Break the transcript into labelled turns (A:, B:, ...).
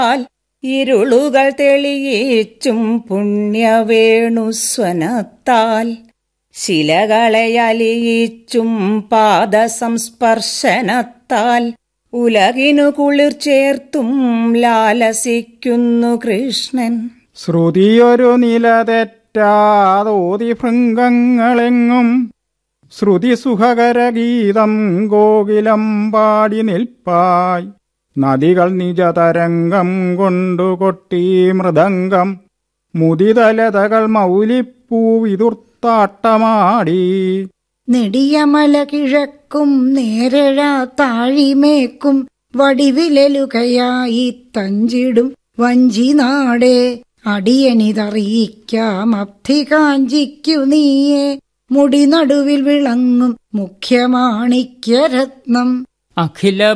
A: ഇരുളുകൾ തെളിയിച്ചും പുണ്യവേണുസ്വനത്താൽ ശിലകളെ അലിയിച്ചും പാദസംസ്പർശനത്താൽ ഉലകിനു കുളിർ ചേർത്തും ലാലസിക്കുന്നു കൃഷ്ണൻ
B: ശ്രുതിയൊരു നിലതെറ്റാതോതി ഭൃംഗങ്ങളെങ്ങും ശ്രുതി സുഖകരഗീതം ഗോകുലം പാടി നിൽപ്പായി നദികൾ നിജതരംഗം കൊണ്ടു കൊട്ടി മൃദംഗം മുദിതലതകൾ മൗലിപ്പൂവിതുർത്താട്ടമാടി
C: നെടിയമല കിഴക്കും നേരഴ താഴിമേക്കും വടിവിലലുകയായി തഞ്ചിടും വഞ്ചിനാടേ അടിയനിതറിയിക്കാം അബ്ധി കാഞ്ചിക്കു നീയെ മുടി നടുവിൽ വിളങ്ങും മുഖ്യമാണിക്യരത്നം
D: അഖില